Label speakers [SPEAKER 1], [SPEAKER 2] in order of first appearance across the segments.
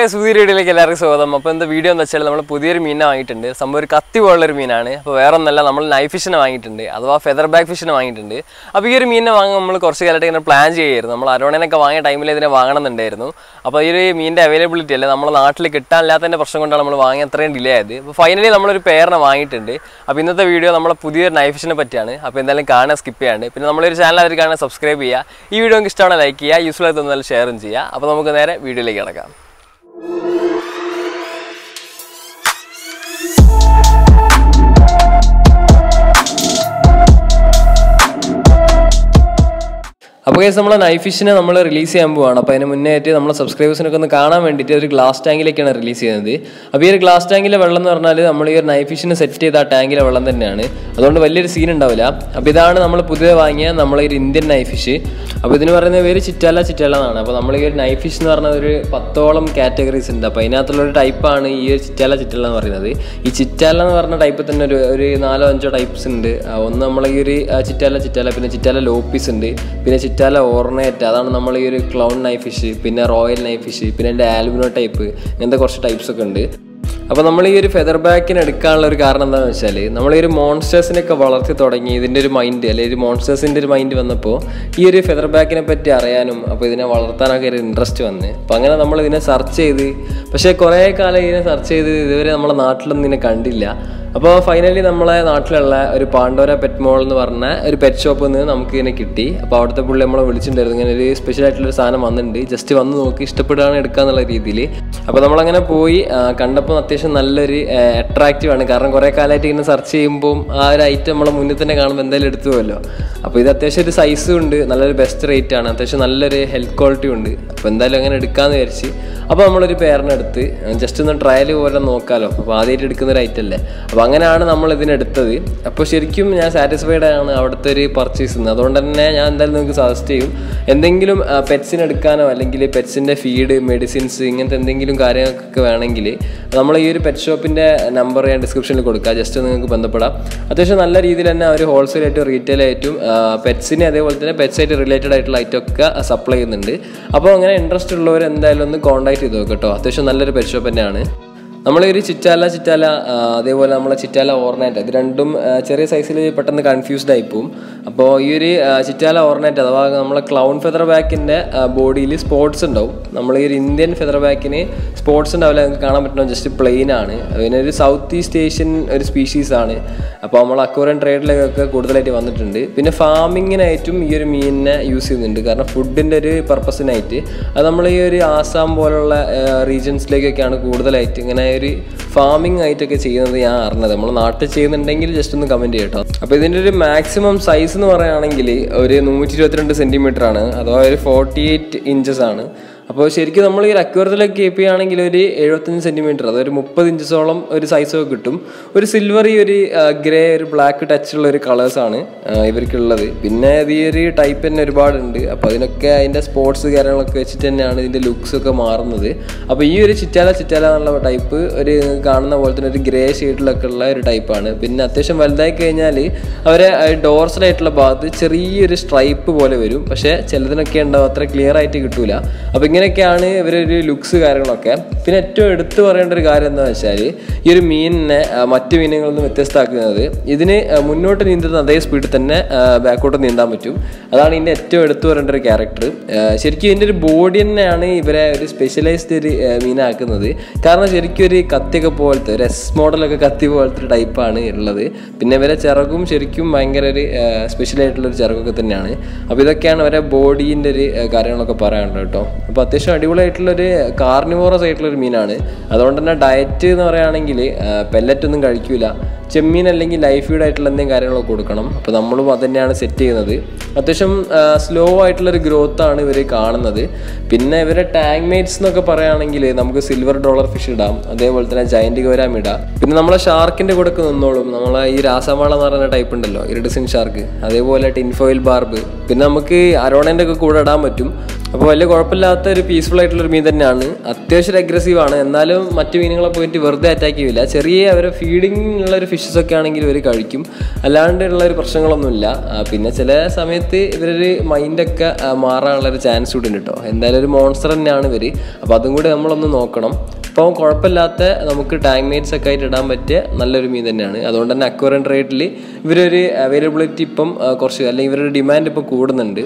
[SPEAKER 1] guys പുതിയ വീഡിയോയിലേക്ക് എല്ലാവർക്കും സ്വാഗതം അപ്പോൾ എന്താ വീഡിയോ എന്ന് വെച്ചാൽ നമ്മൾ പുതിയൊരു മീനെ വാങ്ങിയിട്ടുണ്ട് സംഭവം ഒരു കത്തി പോലുള്ളൊരു മീനാണ് അപ്പോൾ വേറെ ഒന്നല്ല നമ്മൾ നൈഫ് ഫിഷിനെ വാങ്ങിയിട്ടുണ്ട് അഥവാ ഫെദർ ബാക്ക് ഫിഷിനെ വാങ്ങിയിട്ടുണ്ട് അപ്പോൾ ഈ ഒരു മീനിനെ വാങ്ങാൻ നമ്മൾ കുറച്ച് കാലമായിട്ട് ഇങ്ങനെ പ്ലാൻ ചെയ്യായിരുന്നു നമ്മൾ അരോണനൊക്കെ വാങ്ങിയ ടൈമിൽ ഇതിനെ വാങ്ങണമെന്നുണ്ടായിരുന്നു അപ്പോൾ ഈ ഒരു മീനിൻ്റെ അവൈലബിലിറ്റി അല്ലേ നമ്മുടെ നാട്ടിൽ കിട്ടാനില്ലാത്തതിൻ്റെ പ്രശ്നം കൊണ്ടാണ് നമ്മൾ വാങ്ങി അത്രയും ഡിലേ ആയത് അപ്പോൾ ഫൈനലി നമ്മളൊരു പേരിനെ വാങ്ങിയിട്ടുണ്ട് അപ്പോൾ ഇന്നത്തെ വീഡിയോ നമ്മളെ പുതിയൊരു നൈഫ് ഫിഷിനെ പറ്റിയാണ് അപ്പോൾ എന്തായാലും കാണാൻ സ്കിപ്പ് ചെയ്യാണ്ട് പിന്നെ നമ്മളൊരു ചാനൽ അവർ കാണാൻ സബ്സ്ക്രൈബ് ചെയ്യുക ഈ വീഡിയോ നിങ്ങൾക്ക് ഇഷ്ടമാണ് ലൈക്ക് ചെയ്യുക യൂസ്ഫുൾ ആയി തോന്നിയാൽ ഷെയറും ചെയ്യുക അപ്പോൾ നമുക്ക് നേരെ വീഡിയോയിലേക്ക് കിടക്കാം അപ്പോൾ കേസ് നമ്മളെ നൈഫ് ഫിഷിനെ നമ്മൾ റിലീസ് ചെയ്യാൻ പോവാണ് അപ്പോൾ അതിന് മുന്നേ ആയിട്ട് നമ്മളെ സബ്സ്ക്രൈബേഴ്സിനൊക്കെ ഒന്ന് കാണാൻ വേണ്ടിയിട്ട് ഒരു ഗ്ലാസ് ടാങ്കിലേക്കാണ് റിലീസ് ചെയ്യുന്നത് അപ്പോൾ ഈ ഒരു ഗ്ലാസ് ടാങ്കിലെ വെള്ളം എന്ന് പറഞ്ഞാൽ നമ്മൾ ഈ ഒരു നൈഫ് ഫിഷിനെ സെറ്റ് ചെയ്ത ആ ടാങ്കിലെ വെള്ളം തന്നെയാണ് അതുകൊണ്ട് വലിയൊരു സീൻ ഉണ്ടാവില്ല അപ്പോൾ ഇതാണ് നമ്മൾ പുതിയ വാങ്ങിയ നമ്മളെ ഒരു ഇന്ത്യൻ നൈഫ് ഫിഷ് അപ്പോൾ ഇതിന് പറയുന്ന പേര് ചിറ്റാല ചിറ്റാല എന്നാണ് അപ്പോൾ നമ്മൾ ഈ ഒരു നൈഫ് ഫിഷ് എന്ന് പറഞ്ഞ ഒരു പത്തോളം കാറ്റഗറീസ് ഉണ്ട് അപ്പോൾ അതിനകത്തുള്ള ഒരു ടൈപ്പാണ് ഈ ഒരു ചിറ്റാല ചിറ്റാല എന്ന് പറയുന്നത് ഈ ചിറ്റാല എന്ന് പറഞ്ഞ ടൈപ്പിൽ തന്നെ ഒരു ഒരു നാലോ അഞ്ചോ ടൈപ്സ് ഉണ്ട് ആ, ഒന്ന് നമ്മളെ ഈ ഒരു ആ, ചിറ്റാല ചിറ്റാല പിന്നെ ചിറ്റാല ലോപ്പീസ് ഉണ്ട് പിന്നെ ചിറ്റാല ഓർണേറ്റ് അതാണ് നമ്മൾ ഈ ഒരു ക്ലൗൺ നൈഫ് ഫിഷ് പിന്നെ റോയൽ നൈഫ് ഫിഷ് പിന്നെ എൻ്റെ ആൽബിനോ ടൈപ്പ് ഇങ്ങനത്തെ കുറച്ച് ടൈപ്സ് ഒക്കെ ഉണ്ട് അപ്പോൾ നമ്മൾ ഈ ഒരു ഫെദർ ബാക്കിന് എടുക്കാനുള്ള ഒരു കാരണം എന്താണെന്ന് വെച്ചാൽ നമ്മൾ ഈ ഒരു മോൺസ്റ്റേഴ്സിനൊക്കെ വളർത്തി തുടങ്ങി ഇതിൻ്റെ ഒരു മൈൻഡ് അല്ലെങ്കിൽ ഒരു മോൺസ്റ്റേഴ്സിൻ്റെ ഒരു മൈൻഡ് വന്നപ്പോൾ ഈ ഒരു ഫെദർ ബാക്കിനെ പറ്റി അറിയാനും അപ്പോൾ ഇതിനെ വളർത്താനൊക്കെ ഒരു ഇൻട്രസ്റ്റ് വന്ന് അപ്പോൾ അങ്ങനെ നമ്മൾ ഇതിനെ സെർച്ച് ചെയ്ത് പക്ഷേ കുറേ കാലം ഇതിനെ സെർച്ച് ചെയ്ത് ഇതുവരെ നമ്മളെ നാട്ടിലൊന്നും ഇതിനെ കണ്ടില്ല അപ്പോൾ ഫൈനലി നമ്മളെ നാട്ടിലുള്ള ഒരു പാണ്ഡോര പെറ്റ് മോൾ എന്ന് പറഞ്ഞ ഒരു പെറ്റ് ഷോപ്പിൽ നിന്ന് നമുക്ക് ഇതിനെ കിട്ടി അപ്പോൾ അവിടുത്തെ പുള്ളി നമ്മളെ വിളിച്ചിട്ടുണ്ടായിരുന്നു ഇങ്ങനെ ഒരു സ്പെഷ്യൽ ആയിട്ടുള്ള ഒരു സാധനം വന്നിട്ടുണ്ട് ജസ്റ്റ് വന്ന് നോക്കി ഇഷ്ടപ്പെടുകയാണ് എടുക്കാന്നുള്ള രീതിയിൽ അപ്പോൾ നമ്മളങ്ങനെ പോയി ആ, കണ്ടപ്പോൾ അത്യാവശ്യം നല്ലൊരു അട്രാക്റ്റീവ് ആണ് കാരണം കുറേ കാലമായിട്ട് ഇങ്ങനെ സെർച്ച് ചെയ്യുമ്പോൾ ആ ഒരു ഐറ്റം നമ്മളെ മുന്നിൽ തന്നെ കാണുമ്പോൾ എന്തായാലും എടുത്തു പോകല്ലോ അപ്പോൾ ഇത് അത്യാവശ്യം ഒരു സൈസും ഉണ്ട് നല്ലൊരു ബെസ്റ്റ് റേറ്റ് ആണ് അത്യാവശ്യം നല്ലൊരു ഹെൽത്ത് ക്വാളിറ്റി ഉണ്ട് അപ്പോൾ എന്തായാലും അങ്ങനെ എടുക്കാമെന്ന് വിചാരിച്ച് അപ്പോൾ നമ്മളൊരു പേരിനെടുത്ത് ജസ്റ്റ് ഒന്ന് ട്രയൽ പോലെ നോക്കാമല്ലോ അപ്പോൾ ആദ്യമായിട്ട് എടുക്കുന്ന ഒരു ഐറ്റം അല്ലേ അപ്പോൾ അങ്ങനെയാണ് നമ്മൾ ഇതിനെടുത്തത് അപ്പോൾ ശരിക്കും ഞാൻ സാറ്റിസ്ഫൈഡ് ആണ് അവിടുത്തെ ഒരു പർച്ചേസ് അതുകൊണ്ട് തന്നെ ഞാൻ എന്തായാലും നിങ്ങൾക്ക് സജസ്റ്റ് ചെയ്യും എന്തെങ്കിലും പെറ്റ്സിന് എടുക്കാനോ അല്ലെങ്കിൽ പെറ്റ്സിൻ്റെ ഫീഡ് മെഡിസിൻസ് ഇങ്ങനത്തെ എന്തെങ്കിലും കാര്യങ്ങൾക്കൊക്കെ വേണമെങ്കിൽ നമ്മൾ ഈ ഒരു പെറ്റ് ഷോപ്പിൻ്റെ നമ്പർ ഞാൻ ഡിസ്ക്രിപ്ഷനിൽ കൊടുക്കുക ജസ്റ്റ് നിങ്ങൾക്ക് ബന്ധപ്പെടാം അത്യാവശ്യം നല്ല രീതിയിൽ തന്നെ അവർ ഹോൾസെയിൽ ആയിട്ടും റീറ്റെയിൽ ആയിട്ടും പെറ്റ്സിനെ അതേപോലെ തന്നെ പെറ്റ്സ് ആയിട്ട് റിലേറ്റഡ് ആയിട്ടുള്ള ഐറ്റം ഒക്കെ സപ്ലൈ ചെയ്യുന്നുണ്ട് അപ്പോൾ അങ്ങനെ ഇൻട്രസ്റ്റ് ഉള്ളവർ എന്തായാലും ഒന്ന് കോൺടാക്ട് ചെയ്ത് നോക്കുക കേട്ടോ അത്യാവശ്യം നല്ലൊരു പെറ്റ് ഷോപ്പ് തന്നെയാണ് നമ്മളെ ഒരു ചിറ്റാല ചിറ്റാല ആ, അതേപോലെ നമ്മളെ ചിറ്റാല ഓർണേറ്റ് ഇത് രണ്ടും ആ, ചെറിയ സൈസിൽ പെട്ടെന്ന് കൺഫ്യൂസ്ഡ് ആയി പോവും അപ്പോൾ ഈ ഒരു ആ, ചിറ്റാല ഓർണേറ്റ് അഥവാ നമ്മളെ ക്ലൗൺ ഫെദർ ബാക്കിൻ്റെ ബോഡിയിൽ സ്പോട്സ് ഉണ്ടാവും നമ്മൾ ഈ ഒരു ഇന്ത്യൻ ഫെദർ ബാക്കിന് സ്പോട്സ് ഉണ്ടാവില്ല നിങ്ങൾക്ക് കാണാൻ പറ്റുന്ന ജസ്റ്റ് പ്ലെയിൻ ആണ് പിന്നെ ഒരു സൗത്ത് ഈസ്റ്റ് ഏഷ്യൻ ഒരു സ്പീഷീസ് ആണ് അപ്പോൾ നമ്മൾ അക്വറിയൻ ട്രേഡിലേക്കൊക്കെ കൂടുതലായിട്ട് വന്നിട്ടുണ്ട് പിന്നെ ഫാമിങ്ങിനായിട്ടും ഈ ഒരു മീനിനെ യൂസ് ചെയ്യുന്നുണ്ട് കാരണം ഫുഡിൻ്റെ ഒരു പർപ്പസിനായിട്ട് അത് നമ്മൾ ഈ ഒരു ആസാം പോലുള്ള റീജിയൻസിലേക്കൊക്കെയാണ് കൂടുതലായിട്ട് ഇങ്ങനെ ഒരു ഫാമിംഗ് ആയിട്ടൊക്കെ ചെയ്യുന്നത് ഞാൻ അറിഞ്ഞത് നമ്മൾ നാട്ടിൽ ചെയ്യുന്നുണ്ടെങ്കിൽ ജസ്റ്റ് ഒന്ന് കമൻറ്റ് ചെയ്യട്ടോ അപ്പോൾ ഇതിൻ്റെ ഒരു മാക്സിമം സൈസ് എന്ന് പറയുകയാണെങ്കിൽ ഒരു നൂറ്റി ഇരുപത്തിരണ്ട് സെൻറ്റിമീറ്റർ ആണ് അഥവാ ഒരു ഫോർട്ടി എയ്റ്റ് ഇഞ്ചസ് ആണ് അപ്പോൾ ശരിക്കും നമ്മൾ ഈ അക്വറത്തിലൊക്കെ കീപ്പ് ചെയ്യുകയാണെങ്കിൽ ഒരു എഴുപത്തഞ്ച് സെൻറ്റിമീറ്റർ അതൊരു മുപ്പത് ഇഞ്ചസോളം ഒരു സൈസൊക്കെ കിട്ടും ഒരു സിൽവറി ഒരു ഗ്രേ ഒരു ബ്ലാക്ക് ടച്ചുള്ള ഒരു കളേഴ്സാണ് ഇവർക്കുള്ളത് പിന്നെ ഇത് ഈ ഒരു ടൈപ്പ് തന്നെ ഒരുപാടുണ്ട് അപ്പോൾ അതിനൊക്കെ അതിൻ്റെ സ്പോർട്സ് കാര്യങ്ങളൊക്കെ വെച്ചിട്ട് തന്നെയാണ് ഇതിൻ്റെ ലുക്സ് ഒക്കെ മാറുന്നത് അപ്പോൾ ഈ ഒരു ചിറ്റാല ചിറ്റാല എന്നുള്ള ടൈപ്പ് ഒരു കാണുന്ന പോലെ തന്നെ ഒരു ഗ്രേ ഷെയ്ഡിലൊക്കെ ഉള്ള ഒരു ടൈപ്പാണ് പിന്നെ അത്യാവശ്യം വലുതായി കഴിഞ്ഞാൽ അവരെ ഡോർസിലായിട്ടുള്ള ഭാഗത്ത് ചെറിയൊരു സ്ട്രൈപ്പ് പോലെ വരും പക്ഷേ ചിലതിനൊക്കെ ഉണ്ടാവും അത്ര ക്ലിയർ ആയിട്ട് കിട്ടൂല അപ്പോൾ ഇങ്ങനെയൊക്കെയാണ് ഇവരൊരു ലുക്സ് കാര്യങ്ങളൊക്കെ പിന്നെ ഏറ്റവും എടുത്തു പറയേണ്ട ഒരു കാര്യം എന്താ വെച്ചാൽ ഈ ഒരു മീനിനെ ആ, മറ്റ് മീനുകളിൽ നിന്ന് വ്യത്യസ്തമാക്കുന്നത് ഇതിന് ആ, മുന്നോട്ട് നീന്തുന്ന അതേ സ്പീഡിൽ തന്നെ ബാക്കോട്ട് നീന്താൻ പറ്റും അതാണ് ഇതിൻ്റെ ഏറ്റവും എടുത്തു പറയേണ്ട ഒരു ക്യാരക്ടർ ശരിക്കും ഇതിൻ്റെ ഒരു ബോഡി തന്നെയാണ് ഇവരെ ഒരു സ്പെഷ്യലൈസ്ഡ് ഒരു ആ, മീനാക്കുന്നത് കാരണം ശരിക്കും ഒരു കത്തിയൊക്കെ പോലത്തെ ഒരു എസ് മോഡലൊക്കെ കത്തി പോലത്തെ ഒരു ടൈപ്പാണ് ഉള്ളത് പിന്നെ ഇവരെ ചിറകും ശരിക്കും ഭയങ്കര ഒരു സ്പെഷ്യൽ ആയിട്ടുള്ള ഒരു ചിറകൊക്കെ തന്നെയാണ് അപ്പോൾ ഇതൊക്കെയാണ് അവരെ ബോഡീൻ്റെ ഒരു ആ, കാര്യങ്ങളൊക്കെ പറയാനുള്ളത് കേട്ടോ അപ്പോൾ അത്യാവശ്യം അടിപൊളിയായിട്ടുള്ളൊരു കാർണിവോറസ് ആയിട്ടുള്ള ഒരു മീനാണ് അതുകൊണ്ട് തന്നെ ഡയറ്റ് എന്ന് പറയുകയാണെങ്കിൽ പെല്ലറ്റ് ഒന്നും കഴിക്കൂല ചെമ്മീൻ അല്ലെങ്കിൽ ലൈഫ് ഫീഡ് ആയിട്ടുള്ള എന്തെങ്കിലും കാര്യങ്ങളൊക്കെ കൊടുക്കണം അപ്പോൾ നമ്മളും അത് തന്നെയാണ് സെറ്റ് ചെയ്യുന്നത് അത്യാവശ്യം സ്ലോ ആയിട്ടുള്ളൊരു ഗ്രോത്ത് ആണ് ഇവർ കാണുന്നത് പിന്നെ ഇവരെ ടാങ്ക് മേറ്റ്സ് എന്നൊക്കെ പറയുകയാണെങ്കിൽ നമുക്ക് സിൽവർ ഡോളർ ഫിഷ് ഇടാം അതേപോലെ തന്നെ ജയന്റ് ഗോരാം ഇടാം പിന്നെ നമ്മളെ ഷാർക്കിന്റെ കൂടെ ഒക്കെ നിന്നോളും നമ്മളെ ഈ രാസമാള എന്ന് പറയുന്ന ടൈപ്പ് ഉണ്ടല്ലോ ഇറിഡിസിൻ ഷാർക്ക് അതേപോലെ ടിൻഫോയിൽ ബാർബ് പിന്നെ നമുക്ക് അരോണേൻ്റെ ഒക്കെ കൂടെ ഇടാൻ പറ്റും അപ്പോൾ വലിയ കുഴപ്പമില്ലാത്ത ഒരു പീസ്ഫുൾ ആയിട്ടുള്ള ഒരു മീൻ തന്നെയാണ് അത്യാവശ്യം അഗ്രസീവ് ആണ് എന്നാലും മറ്റു മീനുകളെ പോയിട്ട് വെറുതെ അറ്റാക്ക് ചെയ്യില്ല ചെറിയ അവരെ ഫീഡിംഗ് ഉള്ള ഒരു ഫിഷസ് ഒക്കെ ആണെങ്കിൽ ഇവർ കഴിക്കും അല്ലാണ്ടുള്ള ഒരു പ്രശ്നങ്ങളൊന്നുമില്ല ആ, പിന്നെ ചില സമയത്ത് ഇവരൊരു മൈൻഡൊക്കെ ആ, മാറാനുള്ളൊരു ചാൻസ് കൂടി ഉണ്ട് കേട്ടോ എന്തായാലും ഒരു മോൺസ്റ്റർ തന്നെയാണ് ഇവർ അപ്പോൾ അതും കൂടി നമ്മളൊന്ന് നോക്കണം അപ്പോൾ കുഴപ്പമില്ലാത്ത നമുക്ക് ടാങ്ക് മേറ്റ്സ് ഒക്കെ ആയിട്ട് ഇടാൻ പറ്റിയ നല്ലൊരു മീൻ തന്നെയാണ് അതുകൊണ്ട് തന്നെ അക്വറൻ റേറ്റിൽ ഇവരൊരു അവൈലബിലിറ്റി ഇപ്പം ആ, കുറച്ച് അല്ലെങ്കിൽ ഇവരുടെ ഡിമാൻഡ് ഇപ്പോൾ കൂടുന്നുണ്ട്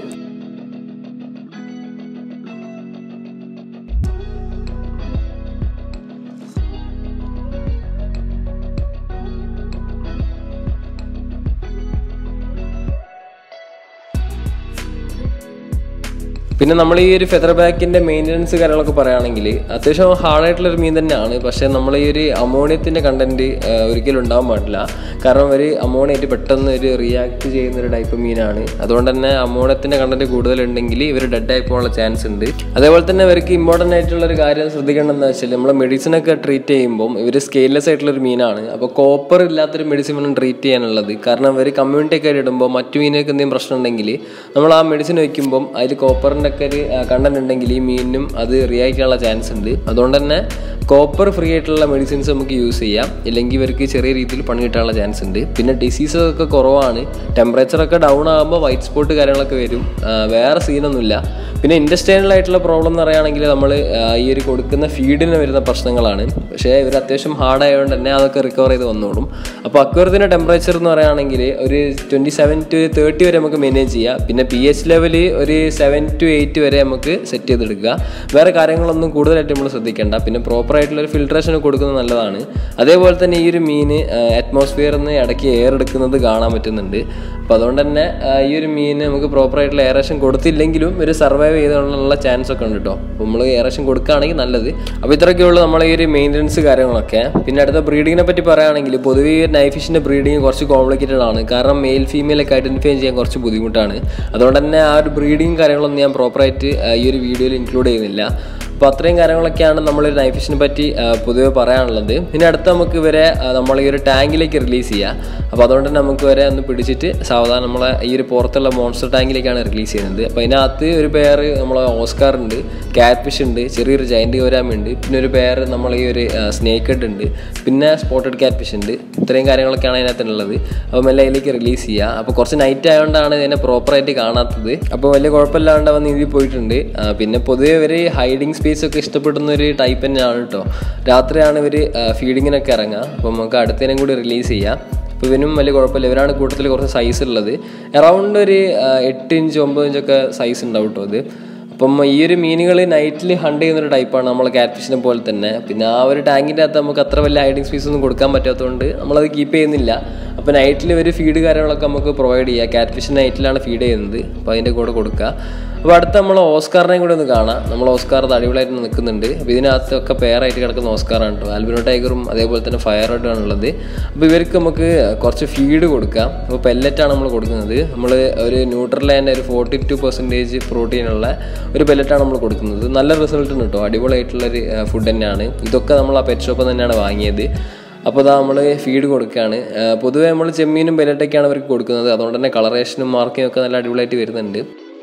[SPEAKER 1] പിന്നെ നമ്മൾ ഈ ഒരു ഫെദർ ബാക്കിന്റെ മെയിൻ്റനൻസ് കാര്യങ്ങളൊക്കെ പറയുകയാണെങ്കിൽ അത്യാവശ്യം ഹാർഡായിട്ടുള്ള ഒരു മീൻ തന്നെയാണ് പക്ഷേ നമ്മൾ ഈ ഒരു അമോണിയത്തിന്റെ കണ്ടന്റ് ഒരിക്കലും ഉണ്ടാവാൻ പാടില്ല കാരണം ഒരു അമോണിയായിട്ട് പെട്ടെന്ന് ഒരു റിയാക്ട് ചെയ്യുന്ന ഒരു ടൈപ്പ് മീനാണ് അതുകൊണ്ട് തന്നെ അമോണിയത്തിന്റെ കണ്ടന്റ് കൂടുതലുണ്ടെങ്കിൽ ഇവർ ഡെഡ് ആയി പോകാനുള്ള ചാൻസ് ഉണ്ട് അതേപോലെ തന്നെ ഇവർക്ക് ഇമ്പോർട്ടൻ്റ് ആയിട്ടുള്ള ഒരു കാര്യം ശ്രദ്ധിക്കേണ്ടതെന്ന് വെച്ചാൽ നമ്മൾ മെഡിസിൻ ഒക്കെ ട്രീറ്റ് ചെയ്യുമ്പോൾ ഇവർ സ്കെയിൽലെസ് ആയിട്ടുള്ള ഒരു മീനാണ് അപ്പോൾ കോപ്പർ ഇല്ലാത്തൊരു മെഡിസിൻ വേണം ട്രീറ്റ് ചെയ്യാനുള്ളത് കാരണം ഇവർ കമ്മ്യൂണിറ്റി ഒക്കെ ആയിട്ട് ഇടുമ്പോൾ മറ്റു മീനൊക്കെ എന്തെങ്കിലും പ്രശ്നം ഉണ്ടെങ്കിൽ നമ്മൾ ആ മെഡിസിൻ വയ്ക്കുമ്പം അതിൽ കോപ്പറിൻ്റെ ഒക്കെ ഒരു കണ്ടന്റ് ഉണ്ടെങ്കിൽ ഈ മീനിനും അത് റിയാക്ട് ചെയ്യാനുള്ള ചാൻസ് ഉണ്ട് അതുകൊണ്ട് തന്നെ കോപ്പർ ഫ്രീ ആയിട്ടുള്ള മെഡിസിൻസ് നമുക്ക് യൂസ് ചെയ്യാം ഇല്ലെങ്കിൽ ഇവർക്ക് ചെറിയ രീതിയിൽ പണി കിട്ടാനുള്ള ചാൻസ് ഉണ്ട് പിന്നെ ഡിസീസസ് ഒക്കെ കുറവാണ് ടെമ്പറേച്ചർ ഒക്കെ ഡൗൺ ആകുമ്പോൾ വൈറ്റ് സ്പോട്ട് കാര്യങ്ങളൊക്കെ വരും ആ, വേറെ സീനൊന്നുമില്ല പിന്നെ ഇൻഡസ്ട്രിയൽ ആയിട്ടുള്ള പ്രോബ്ലം എന്ന് പറയുകയാണെങ്കിൽ നമ്മൾ ഈ ഒരു കൊടുക്കുന്ന ഫീഡിന് വരുന്ന പ്രശ്നങ്ങളാണ് പക്ഷേ ഇവർ അത്യാവശ്യം ഹാർഡ് ആയതുകൊണ്ട് തന്നെ അതൊക്കെ റിക്കവർ ചെയ്ത് വന്നോളും അപ്പോൾ അക്വറത്തിൻ്റെ ടെമ്പറേച്ചർ എന്ന് പറയുകയാണെങ്കിൽ ഒരു ട്വൻറ്റി സെവൻ ടു തേർട്ടി വരെ നമുക്ക് മാനേജ് ചെയ്യാം പിന്നെ പി എച്ച് ലെവൽ ഒരു സെവൻ ടു എയ്റ്റ് വരെ നമുക്ക് സെറ്റ് ചെയ്തെടുക്കുക വേറെ കാര്യങ്ങളൊന്നും കൂടുതലായിട്ട് നമ്മൾ ശ്രദ്ധിക്കേണ്ട പിന്നെ പ്രോപ്പർ ആയിട്ടുള്ള ഒരു ഫിൽട്രേഷൻ കൊടുക്കുന്നത് നല്ലതാണ് അതേപോലെ തന്നെ ഈ ഒരു മീൻ അറ്റ്മോസ്ഫിയറിൽ നിന്ന് ഇടയ്ക്ക് എയർ എടുക്കുന്നത് കാണാൻ പറ്റുന്നുണ്ട് അപ്പോൾ അതുകൊണ്ട് തന്നെ ആ, ഈ ഒരു മീൻ നമുക്ക് പ്രോപ്പർ ആയിട്ടുള്ള എയറേഷൻ കൊടുത്തില്ലെങ്കിലും ഒരു സർവൈവ് ചെയ്തുള്ള ചാൻസ് ഒക്കെ ഉണ്ട് കേട്ടോ അപ്പോൾ നമ്മൾ എയറേഷൻ കൊടുക്കുകയാണെങ്കിൽ നല്ലത് അപ്പോൾ ഇത്രയൊക്കെയുള്ളൂ നമ്മളെ ഈ ഒരു മെയിൻ്റനൻസ് കാര്യങ്ങളൊക്കെ പിന്നെ അടുത്ത ബ്രീഡിങ്ങിനെ പറ്റി പറയുകയാണെങ്കിൽ പൊതുവേ ഈ നൈഫിഷിൻ്റെ ബ്രീഡിങ് കുറച്ച് കോംപ്ലിക്കേറ്റഡ് ആണ് കാരണം മെയിൽ ഫീമെയിൽ ഒക്കെ ഐഡൻറ്റിഫൈ ചെയ്യാൻ കുറച്ച് ബുദ്ധിമുട്ടാണ് അതുകൊണ്ട് തന്നെ ആ ഒരു ബ്രീഡിങ് കാര്യങ്ങളൊന്നും ഞാൻ പ്രോപ്പറായിട്ട് ഈ ഒരു വീഡിയോയിൽ ഇൻക്ലൂഡ് ചെയ്യുന്നില്ല അപ്പോൾ അത്രയും കാര്യങ്ങളൊക്കെയാണ് നമ്മൾ നൈഫ് ഫിഷിനെ പറ്റി ആ, പൊതുവെ പറയാനുള്ളത് പിന്നെ അടുത്ത് നമുക്ക് ഇവരെ ആ, നമ്മൾ ഈ ഒരു ടാങ്കിലേക്ക് റിലീസ് ചെയ്യുക അപ്പോൾ അതുകൊണ്ട് തന്നെ നമുക്ക് വരെ ഒന്ന് പിടിച്ചിട്ട് സാവധാനം നമ്മളെ ഈ ഒരു പുറത്തുള്ള മോൺസ്റ്റർ ടാങ്കിലേക്കാണ് റിലീസ് ചെയ്യുന്നത് അപ്പോൾ അതിനകത്ത് ഒരു പെയർ നമ്മളെ ഓസ്കാർ ഉണ്ട് ക്യാറ്റ് ഫിഷ് ഉണ്ട് ചെറിയൊരു ജയൻറ്റ് ഗോരാമ ഉണ്ട് പിന്നെ ഒരു പെയർ നമ്മൾ ഈ ഒരു സ്നേക്ക് ഹെഡ് ഉണ്ട് പിന്നെ സ്പോട്ടഡ് ക്യാറ്റ് ഫിഷ് ഉണ്ട് ഇത്രയും കാര്യങ്ങളൊക്കെയാണ് അതിനകത്തുള്ളത് അപ്പോൾ മെല്ലെ അതിലേക്ക് റിലീസ് ചെയ്യുക അപ്പോൾ കുറച്ച് നൈറ്റ് ആയതുകൊണ്ടാണ് ഇതിനെ പ്രോപ്പറായിട്ട് കാണാത്തത് അപ്പോൾ വലിയ കുഴപ്പമില്ലാണ്ട് അവൻ നീന്തി പോയിട്ടുണ്ട് ആ, പിന്നെ പൊതുവെ ഇവർ ഹൈഡിങ് സ്പേസ് ഒക്കെ ഇഷ്ടപ്പെടുന്ന ഒരു ടൈപ്പ് തന്നെയാണ് കേട്ടോ രാത്രിയാണ് ഇവർ ഫീഡിങ്ങിനൊക്കെ ഇറങ്ങുക അപ്പോൾ നമുക്ക് അടുത്തതിനും കൂടി റിലീസ് ചെയ്യാം അപ്പോൾ ഇവനും വലിയ കുഴപ്പമില്ല ഇവരാണ് കൂട്ടത്തിൽ കുറച്ച് സൈസ് ഉള്ളത് അറൗണ്ട് ഒരു ആ, എട്ട് ഇഞ്ച് ഒമ്പത് ഇഞ്ചൊക്കെ സൈസ് ഉണ്ടാവും കേട്ടോ ഇത് അപ്പം ഈ ഒരു മീനുകൾ നൈറ്റിൽ ഹണ്ട് ചെയ്യുന്ന ഒരു ടൈപ്പാണ് നമ്മൾ കാറ്റ് ഫിഷിനെ പോലെ തന്നെ പിന്നെ ആ ഒരു ടാങ്കിൻ്റെ അകത്ത് നമുക്ക് അത്ര വലിയ ഹൈഡിങ് സ്പേസ് ഒന്നും കൊടുക്കാൻ പറ്റാത്തതുകൊണ്ട് നമ്മളത് കീപ്പ് ചെയ്യുന്നില്ല അപ്പോൾ നൈറ്റിൽ ഒരു ഫീഡ് കാര്യങ്ങളൊക്കെ നമുക്ക് പ്രൊവൈഡ് ചെയ്യുക കാറ്റ് ഫിഷ് നൈറ്റിലാണ് ഫീഡ് ചെയ്യുന്നത് അപ്പോൾ അതിൻ്റെ കൂടെ കൊടുക്കുക അപ്പോൾ അടുത്ത് നമ്മൾ ഓസ്കാറിനെയും കൂടെ ഒന്ന് കാണാം നമ്മൾ ഓസ്കാർ അത് അടിപൊളിയായിട്ട് നിൽക്കുന്നുണ്ട് അപ്പോൾ ഇതിനകത്തൊക്കെ പെയറായിട്ട് കിടക്കുന്ന ഓസ്കാറാണ് കേട്ടോ ആൽബിനോ ടൈഗറും അതേപോലെ തന്നെ ഫയർ ആണ് ഉള്ളത് അപ്പോൾ ഇവർക്ക് നമുക്ക് കുറച്ച് ഫീഡ് കൊടുക്കാം അപ്പോൾ പെല്ലറ്റാണ് നമ്മൾ കൊടുക്കുന്നത് നമ്മൾ ഒരു ന്യൂട്രലാൻഡ് ഒരു ഫോർട്ടി ടു പെർസെൻറ്റേജ് പ്രോട്ടീനുള്ള ഒരു പെല്ലറ്റാണ് നമ്മൾ കൊടുക്കുന്നത് നല്ല റിസൾട്ട് ഉണ്ട് കേട്ടോ അടിപൊളിയായിട്ടുള്ളൊരു ഫുഡ് തന്നെയാണ് ഇതൊക്കെ നമ്മൾ ആ പെറ്റ് ഷോപ്പിൽ തന്നെയാണ് വാങ്ങിയത് അപ്പോൾ ഇതാ നമ്മൾ ഫീഡ് കൊടുക്കുകയാണ് ആ, പൊതുവേ നമ്മൾ ചെമ്മീനും പെല്ലറ്റൊക്കെയാണ് അവർക്ക് കൊടുക്കുന്നത് അതുകൊണ്ട് തന്നെ കളറേഷനും മാർക്കിങ്ങും ഒക്കെ നല്ല അടിപൊളിയായിട്ട് വരുന്നുണ്ട്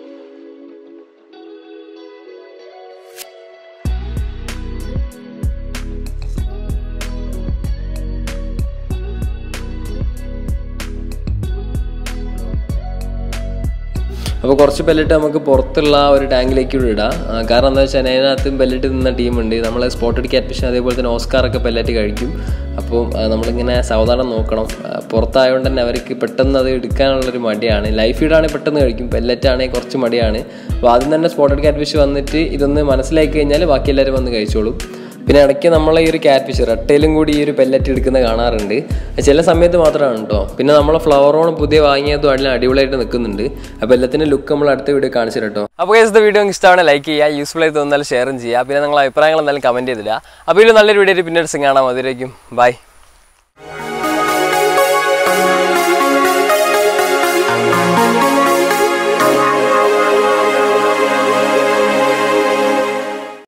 [SPEAKER 1] അപ്പോൾ കുറച്ച് പെല്ലറ്റ് നമുക്ക് പുറത്തുള്ള ആ ഒരു ടാങ്കിലേക്ക് കൂടി ഇടാം ആ, കാരണം എന്താ വെച്ചാൽ അതിനകത്തും പെല്ലറ്റ് നിന്ന ടീമുണ്ട് നമ്മൾ സ്പോട്ടഡ് ക്യാറ്റ്ഫിഷ് അതേപോലെ തന്നെ ഓസ്കാറൊക്കെ പെല്ലറ്റ് കഴിക്കും അപ്പോൾ ആ, നമ്മളിങ്ങനെ സാവധാനം നോക്കണം ആ, പുറത്തായതുകൊണ്ട് തന്നെ അവർക്ക് പെട്ടെന്ന് അത് എടുക്കാനുള്ളൊരു മടിയാണ് ലൈഫ് ഫീഡാണെങ്കിൽ പെട്ടെന്ന് കഴിക്കും പെല്ലറ്റ് ആണെങ്കിൽ കുറച്ച് മടിയാണ് അപ്പോൾ ആദ്യം തന്നെ സ്പോട്ടഡ് ക്യാറ്റ്ഫിഷ് വന്നിട്ട് ഇതൊന്ന് മനസ്സിലാക്കി കഴിഞ്ഞാൽ ബാക്കി എല്ലാവരും വന്ന് കഴിച്ചോളും പിന്നെ ഇടയ്ക്ക് നമ്മളെ ഈ ഒരു ക്യാറ്റ് ഫിഷ് റട്ടയിലും കൂടി ഈ ഒരു പെല്ലറ്റ് എടുക്കുന്ന കാണാറുണ്ട് അത് ചില സമയത്ത് മാത്രമാണ് കേട്ടോ പിന്നെ നമ്മളെ ഫ്ലവറോൺ പുതിയ വാങ്ങിയതും അതിൽ അടിപൊളിയായിട്ട് നിൽക്കുന്നുണ്ട് അപ്പോൾ എല്ലാത്തിൻ്റെ ലുക്ക് നമ്മൾ അടുത്ത വീഡിയോ കാണിച്ചു കേട്ടോ അപ്പോൾ കേസത്തെ വീഡിയോ ഇഷ്ടമാണ് ലൈക്ക് ചെയ്യുക യൂസ്ഫുൾ ആയി തോന്നിയാൽ ഷെയറും ചെയ്യുക പിന്നെ നിങ്ങളെ അഭിപ്രായങ്ങൾ എന്തായാലും കമൻറ്റ് ചെയ്തില്ല അപ്പോൾ ഇതിൽ നല്ലൊരു വീഡിയോ പിന്നെ കാണാം അതിലേക്കും ബൈ